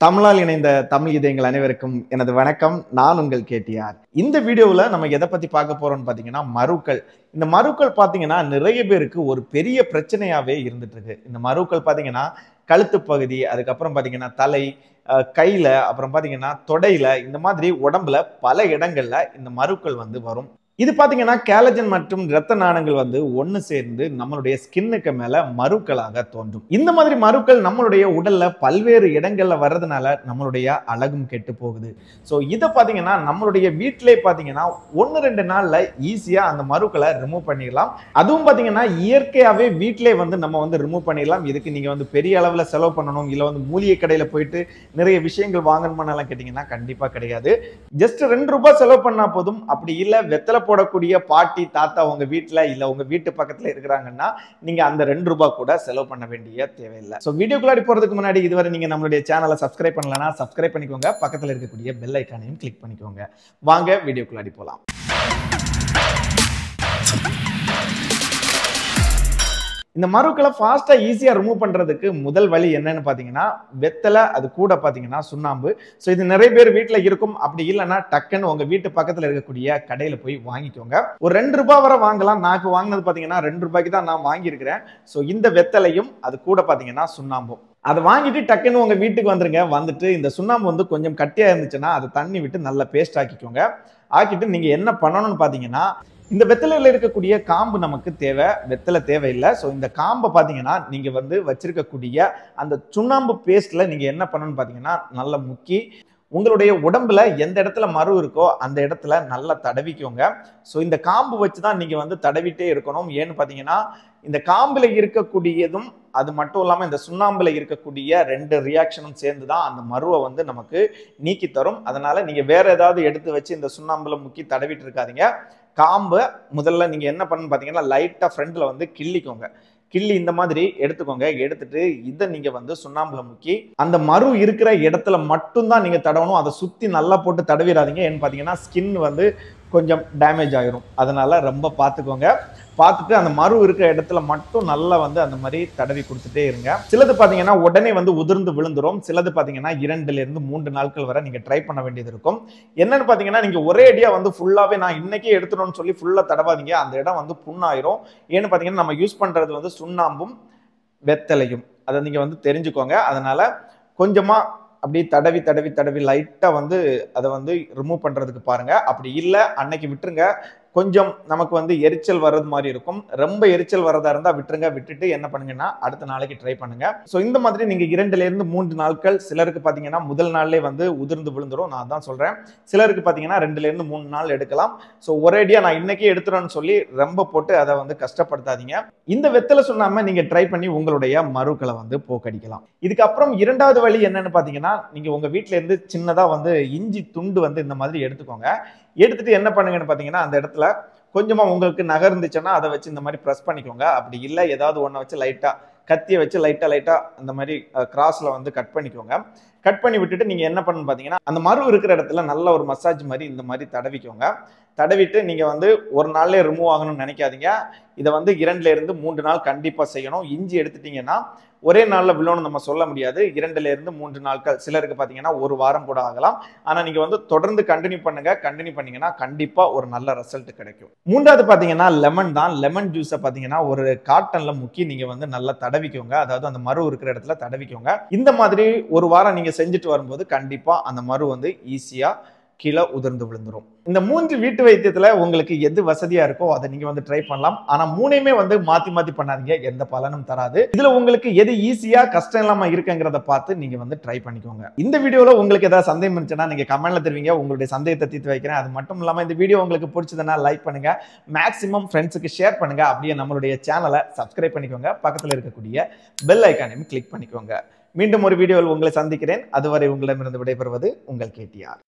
தமிழால் இணைந்த தமிழ் இதயங்கள் அனைவருக்கும் எனது வணக்கம் நான் உங்கள் கேடிஆர் இந்த வீடியோவில் நம்ம எதை பத்தி பார்க்க போறோம்னு பார்த்தீங்கன்னா மருக்கள் இந்த மருக்கள் பார்த்தீங்கன்னா நிறைய பேருக்கு ஒரு பெரிய பிரச்சனையாவே இருந்துட்டு இருக்கு இந்த மருக்கள் பார்த்தீங்கன்னா கழுத்து பகுதி அதுக்கப்புறம் பார்த்தீங்கன்னா தலை அஹ், கையில அப்புறம் பார்த்தீங்கன்னா தொடையில இந்த மாதிரி உடம்புல பல இடங்கள்ல இந்த மருக்கள் வந்து வரும் இது பார்த்தீங்கன்னா கேலஜன் மற்றும் இரத்த நாணங்கள் வந்து ஒன்று சேர்ந்து நம்மளுடைய ஸ்கின்னுக்கு மேல மருக்களாக தோன்றும் இந்த மாதிரி மருக்கள் நம்மளுடைய உடல்ல பல்வேறு இடங்கள்ல வர்றதுனால நம்மளுடைய அழகும் கெட்டு போகுது ஸோ இதை பார்த்தீங்கன்னா நம்மளுடைய வீட்டிலே பார்த்தீங்கன்னா ஒன்று ரெண்டு நாள்ல ஈஸியா அந்த மருக்களை ரிமூவ் பண்ணிடலாம் அதுவும் பார்த்தீங்கன்னா இயற்கையாகவே வீட்டிலே வந்து நம்ம வந்து ரிமூவ் பண்ணிடலாம் இதுக்கு நீங்க வந்து பெரிய அளவில் செலவு பண்ணணும் இல்லை வந்து மூலிகை கடையில போயிட்டு நிறைய விஷயங்கள் வாங்கணுமானலாம் கேட்டிங்கன்னா கண்டிப்பா கிடையாது ஜஸ்ட் ரெண்டு ரூபாய் செலவு பண்ணா போதும் அப்படி இல்லை வெத்தலை போடக்கூடிய பாட்டி தாத்தா உங்க வீட்டில் இல்லை உங்க வீட்டு பக்கத்துல இருக்கிறாங்கன்னா நீங்க அந்த ரெண்டு ரூபாய் கூட செலவு பண்ண வேண்டிய தேவையில்லை ஸோ வீடியோக்குள்ளாடி போறதுக்கு முன்னாடி இதுவரை நீங்க நம்மளுடைய சேனலை சப்ஸ்கிரைப் பண்ணலன்னா சப்ஸ்கிரைப் பண்ணிக்கோங்க பக்கத்துல இருக்கக்கூடிய பெல் ஐக்கானையும் கிளிக் பண்ணிக்கோங்க வாங்க வீடியோக்குள்ளாடி போலாம் இந்த மருக்களை ஃபாஸ்டா ஈஸியா ரிமூவ் பண்றதுக்கு முதல் வழி என்னன்னு பாத்தீங்கன்னா வெத்தலை அது கூட பாத்தீங்கன்னா சுண்ணாம்பு ஸோ இது நிறைய பேர் வீட்ல இருக்கும் அப்படி இல்லைன்னா டக்குன்னு உங்க வீட்டு பக்கத்துல இருக்கக்கூடிய கடையில போய் வாங்கிக்கோங்க ஒரு ரெண்டு ரூபாய் வரை வாங்கலாம் நாக்கு வாங்கினது பாத்தீங்கன்னா ரெண்டு ரூபாய்க்கு தான் நான் வாங்கியிருக்கிறேன் ஸோ இந்த வெத்தலையும் அது கூட பாத்தீங்கன்னா சுண்ணாம்பும் அதை வாங்கிட்டு டக்குன்னு உங்க வீட்டுக்கு வந்துருங்க வந்துட்டு இந்த சுண்ணாம்பு வந்து கொஞ்சம் கட்டியா இருந்துச்சுன்னா அதை தண்ணி விட்டு நல்லா பேஸ்ட் ஆக்கிக்கோங்க ஆக்கிட்டு நீங்க என்ன பண்ணணும்னு பாத்தீங்கன்னா இந்த வெத்தலையில் இருக்கக்கூடிய காம்பு நமக்கு தேவை வெத்தலை தேவையில்லை ஸோ இந்த காம்பை பார்த்தீங்கன்னா நீங்கள் வந்து வச்சிருக்கக்கூடிய அந்த சுண்ணாம்பு பேஸ்ட்டில் நீங்கள் என்ன பண்ணணும்னு பார்த்தீங்கன்னா நல்லா முக்கி உங்களுடைய உடம்புல எந்த இடத்துல மரு இருக்கோ அந்த இடத்துல நல்லா தடவிக்கோங்க ஸோ இந்த காம்பு வச்சு தான் நீங்கள் வந்து தடவிட்டே இருக்கணும் ஏன்னு பார்த்தீங்கன்னா இந்த காம்பில் இருக்கக்கூடியதும் அது மட்டும் இல்லாமல் இந்த சுண்ணாம்பில் இருக்கக்கூடிய ரெண்டு ரியாக்ஷனும் சேர்ந்து தான் அந்த மருவை வந்து நமக்கு நீக்கி தரும் அதனால நீங்கள் வேற ஏதாவது எடுத்து வச்சு இந்த சுண்ணாம்புல முக்கி தடவிட்டு இருக்காதீங்க காம்பை முதல்ல நீங்கள் என்ன பண்ணணும்னு பார்த்தீங்கன்னா லைட்டாக ஃப்ரண்ட்டில் வந்து கிள்ளிக்கோங்க கிள்ளி இந்த மாதிரி எடுத்துக்கோங்க எடுத்துட்டு இதை நீங்க வந்து சுண்ணாம்புல முக்கி அந்த மரு இருக்கிற இடத்துல மட்டும்தான் நீங்க தடவணும் அதை சுத்தி நல்லா போட்டு தடவிடாதீங்க ஏன்னு பார்த்தீங்கன்னா ஸ்கின் வந்து கொஞ்சம் டேமேஜ் ஆகிரும் அதனால ரொம்ப பார்த்துக்கோங்க பார்த்துட்டு அந்த மரு இருக்கிற இடத்துல மட்டும் நல்லா வந்து அந்த மாதிரி தடவி கொடுத்துட்டே இருங்க சிலது பார்த்தீங்கன்னா உடனே வந்து உதிர்ந்து விழுந்துரும் சிலது பார்த்தீங்கன்னா இரண்டுல இருந்து மூன்று நாட்கள் வரை நீங்க ட்ரை பண்ண வேண்டியது இருக்கும் என்னன்னு பார்த்தீங்கன்னா நீங்க ஒரே அடியா வந்து ஃபுல்லாவே நான் இன்னைக்கே எடுத்துடணும்னு சொல்லி ஃபுல்லா தடவாதீங்க அந்த இடம் வந்து புண்ணாயிரும் ஏன்னு பார்த்தீங்கன்னா நம்ம யூஸ் பண்றது வந்து சுண்ணாம்பும் வெத்தலையும் அதை நீங்க வந்து தெரிஞ்சுக்கோங்க அதனால கொஞ்சமா அப்படியே தடவி தடவி தடவி லைட்டா வந்து அதை வந்து ரிமூவ் பண்றதுக்கு பாருங்க அப்படி இல்லை அன்னைக்கு விட்டுருங்க கொஞ்சம் நமக்கு வந்து எரிச்சல் வர்றது மாதிரி இருக்கும் ரொம்ப எரிச்சல் வரதா இருந்தா விட்டுருங்க விட்டுட்டு என்ன பண்ணுங்கன்னா அடுத்த நாளைக்கு ட்ரை பண்ணுங்க ஸோ இந்த மாதிரி நீங்க இரண்டுல இருந்து மூன்று நாட்கள் சிலருக்கு பாத்தீங்கன்னா முதல் நாள்லே வந்து உதிர்ந்து விழுந்துரும் நான் தான் சொல்றேன் சிலருக்கு பாத்தீங்கன்னா ரெண்டுல இருந்து மூணு நாள் எடுக்கலாம் ஸோ ஒரேடியா நான் இன்னைக்கே எடுத்துறேன்னு சொல்லி ரொம்ப போட்டு அதை வந்து கஷ்டப்படுத்தாதீங்க இந்த வெத்தலை சொன்னாம நீங்க ட்ரை பண்ணி உங்களுடைய மருக்களை வந்து போக்கடிக்கலாம் இதுக்கப்புறம் இரண்டாவது வழி என்னன்னு பாத்தீங்கன்னா நீங்க உங்க வீட்ல இருந்து சின்னதா வந்து இஞ்சி துண்டு வந்து இந்த மாதிரி எடுத்துக்கோங்க எடுத்துட்டு என்ன பண்ணுங்கன்னு பாத்தீங்கன்னா அந்த இடத்துல கொஞ்சமா உங்களுக்கு நகர்ந்துச்சுன்னா அதை வச்சு இந்த மாதிரி ப்ரெஸ் பண்ணிக்கோங்க அப்படி இல்லை ஏதாவது ஒன்றை வச்சு லைட்டா கத்தியை வச்சு லைட்டா லைட்டா அந்த மாதிரி கிராஸ்ல வந்து கட் பண்ணிக்கோங்க கட் பண்ணி விட்டுட்டு நீங்க என்ன பண்ணணும் பாத்தீங்கன்னா அந்த மரு இருக்கிற இடத்துல நல்ல ஒரு மசாஜ் மாதிரி இந்த மாதிரி தடவிக்கோங்க தடவிட்டு நீங்க வந்து ஒரு நாள்லயே ரிமூவ் ஆகணும்னு நினைக்காதீங்க இதை வந்து இரண்டுல இருந்து மூன்று நாள் கண்டிப்பா செய்யணும் இஞ்சி எடுத்துட்டீங்கன்னா ஒரே நாள்ல விழணும்னு நம்ம சொல்ல முடியாது இரண்டுல இருந்து மூன்று நாட்கள் சிலருக்கு பாத்தீங்கன்னா ஒரு வாரம் கூட ஆகலாம் ஆனா நீங்க வந்து தொடர்ந்து கண்டினியூ பண்ணுங்க கண்டினியூ பண்ணீங்கன்னா கண்டிப்பா ஒரு நல்ல ரிசல்ட் கிடைக்கும் மூன்றாவது பாத்தீங்கன்னா லெமன் தான் லெமன் ஜூஸை பாத்தீங்கன்னா ஒரு காட்டன்ல முக்கி நீங்க வந்து நல்லா தடவிக்கோங்க அதாவது அந்த மரு இருக்கிற இடத்துல தடவிக்கோங்க இந்த மாதிரி ஒரு வாரம் நீங்க செஞ்சுட்டு வரும்போது கண்டிப்பா அந்த மரு வந்து ஈஸியா கீழே உதிர்ந்து விழுந்துரும் இந்த மூன்று வீட்டு வைத்தியத்துல உங்களுக்கு எது வசதியா இருக்கோ அதை நீங்க வந்து ட்ரை பண்ணலாம் ஆனா மூணையுமே வந்து மாத்தி மாத்தி பண்ணாதீங்க எந்த பலனும் தராது இதுல உங்களுக்கு எது ஈஸியா கஷ்டம் இல்லாம இருக்குங்கிறத பார்த்து நீங்க வந்து ட்ரை பண்ணிக்கோங்க இந்த வீடியோல உங்களுக்கு ஏதாவது சந்தேகம் இருந்துச்சுன்னா நீங்க கமெண்ட்ல தெரிவிங்க உங்களுடைய சந்தேகத்தை தீர்த்து வைக்கிறேன் அது மட்டும் இல்லாம இந்த வீடியோ உங்களுக்கு பிடிச்சதுன்னா லைக் பண்ணுங்க மேக்ஸிமம் ஃப்ரெண்ட்ஸுக்கு ஷேர் பண்ணுங்க அப்படியே நம்மளுடைய சேனலை சப்ஸ்கிரைப் பண்ணிக்கோங்க பக்கத்துல இருக்கக்கூடிய பெல் ஐக்கானையும் கிளிக் பண்ணிக்கோங்க மீண்டும் ஒரு வீடியோவில் உங்களை சந்திக்கிறேன் அதுவரை உங்களிடமிருந்து விடைபெறுவது உங்கள் கேடிஆர்